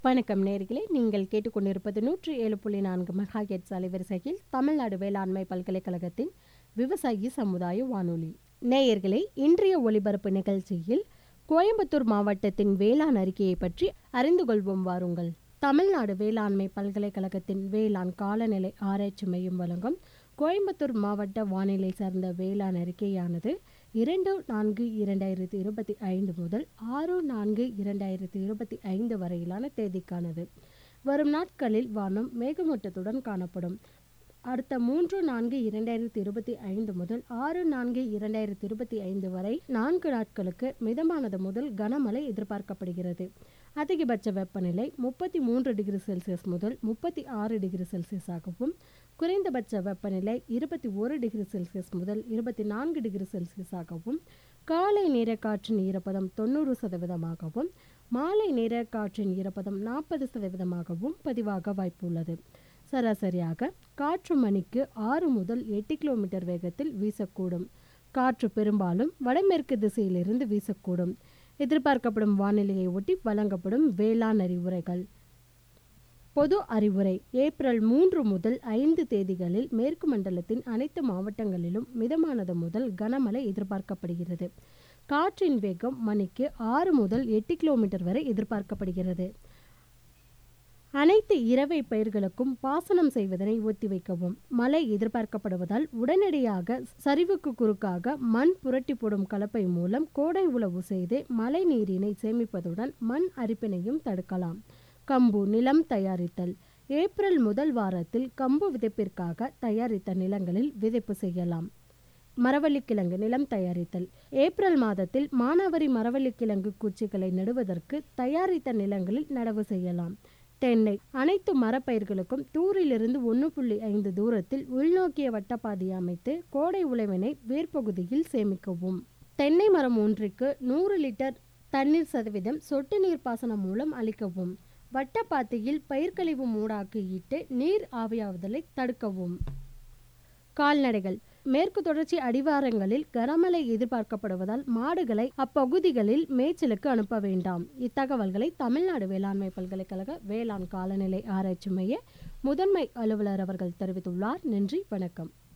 வணக்கம் நேர்களே நீங்கள் கேட்டுக்கொண்டிருப்பது நூற்றி ஏழு புள்ளி நான்கு மெகா ஹெட்ஸ் அலைவரிசையில் தமிழ்நாடு வேளாண்மை பல்கலைக்கழகத்தின் விவசாயி சமுதாய வானொலி நேயர்களே இன்றைய ஒலிபரப்பு நிகழ்ச்சியில் கோயம்புத்தூர் மாவட்டத்தின் வேளாண் அறிக்கையை பற்றி அறிந்து கொள்வோம் வாருங்கள் தமிழ்நாடு வேளாண்மை பல்கலைக்கழகத்தின் வேளாண் காலநிலை ஆராய்ச்சி மையம் வழங்கும் கோயம்புத்தூர் மாவட்ட வானிலை சார்ந்த வேளாண் அறிக்கையானது இரண்டு நான்கு இரண்டாயிரத்தி இருபத்தி ஐந்து முதல் ஆறு நான்கு இரண்டாயிரத்தி இருபத்தி ஐந்து வரையிலான தேதிக்கானது வரும் நாட்களில் வானம் மேகமூட்டத்துடன் காணப்படும் அடுத்த மூன்று நான்கு இரண்டாயிரத்தி இருபத்தி ஐந்து முதல் ஆறு நான்கு இரண்டாயிரத்தி இருபத்தி ஐந்து வரை நான்கு நாட்களுக்கு மிதமானது முதல் கனமழை எதிர்பார்க்கப்படுகிறது அதிகபட்ச வெப்பநிலை முப்பத்தி மூன்று டிகிரி செல்சியஸ் முதல் முப்பத்தி ஆறு டிகிரி செல்சியஸாகவும் குறைந்தபட்ச வெப்பநிலை இருபத்தி ஒரு டிகிரி செல்சியஸ் முதல் இருபத்தி நான்கு டிகிரி செல்சியஸாகவும் காலை நேர காற்றின் ஈரப்பதம் தொண்ணூறு சதவீதமாகவும் மாலை நேர காற்றின் ஈரப்பதம் நாற்பது சதவீதமாகவும் பதிவாக வாய்ப்புள்ளது சராசரியாக காற்று மணிக்கு ஆறு முதல் எட்டு கிலோமீட்டர் வேகத்தில் வீசக்கூடும் காற்று பெரும்பாலும் வடமேற்கு திசையிலிருந்து வீசக்கூடும் எதிர்பார்க்கப்படும் வானிலையை ஒட்டி வழங்கப்படும் வேளாண் அறிவுரைகள் பொது அறிவுரை ஏப்ரல் மூன்று முதல் ஐந்து தேதிகளில் மேற்கு மண்டலத்தின் அனைத்து மாவட்டங்களிலும் மிதமானது முதல் கனமழை எதிர்பார்க்கப்படுகிறது காற்றின் வேகம் மணிக்கு ஆறு முதல் எட்டு கிலோமீட்டர் வரை எதிர்பார்க்கப்படுகிறது அனைத்து இரவை பயிர்களுக்கும் பாசனம் செய்வதனை ஒத்திவைக்கவும் மழை எதிர்பார்க்கப்படுவதால் உடனடியாக சரிவுக்கு குறுக்காக மண் புரட்டி போடும் கலப்பை மூலம் கோடை உழவு செய்து மழை நீரினை சேமிப்பதுடன் மண் அரிப்பினையும் தடுக்கலாம் கம்பு நிலம் தயாரித்தல் ஏப்ரல் முதல் வாரத்தில் கம்பு விதைப்பிற்காக தயாரித்த நிலங்களில் விதைப்பு செய்யலாம் மரவள்ளிக்கிழங்கு நிலம் தயாரித்தல் ஏப்ரல் மாதத்தில் மானாவரி மரவள்ளிக்கிழங்கு குச்சிகளை நடுவதற்கு தயாரித்த நிலங்களில் நடவு செய்யலாம் தென்னை அனைத்து மரப்பயிர்களுக்கும் தூரிலிருந்து ஒன்று புள்ளி ஐந்து தூரத்தில் உள்நோக்கிய வட்டப்பாதை அமைத்து கோடை உழவினை வேர்ப்பகுதியில் சேமிக்கவும் தென்னை மரம் ஒன்றுக்கு நூறு லிட்டர் தண்ணீர் சதவீதம் சொட்டு நீர் பாசனம் மூலம் அளிக்கவும் வட்டப்பாத்தியில் பயிர்க்கழிவு மூடாக்கு இட்டு நீர் ஆவியாவதலை தடுக்கவும் கால்நடைகள் மேற்கு தொடர்ச்சி அடிவாரங்களில் கனமழை எதிர்பார்க்கப்படுவதால் மாடுகளை அப்பகுதிகளில் மேய்ச்சலுக்கு அனுப்ப வேண்டாம் இத்தகவல்களை தமிழ்நாடு வேளாண்மை பல்கலைக்கழக வேளாண் காலநிலை ஆராய்ச்சி மைய முதன்மை அலுவலர் அவர்கள் தெரிவித்துள்ளார் நன்றி வணக்கம்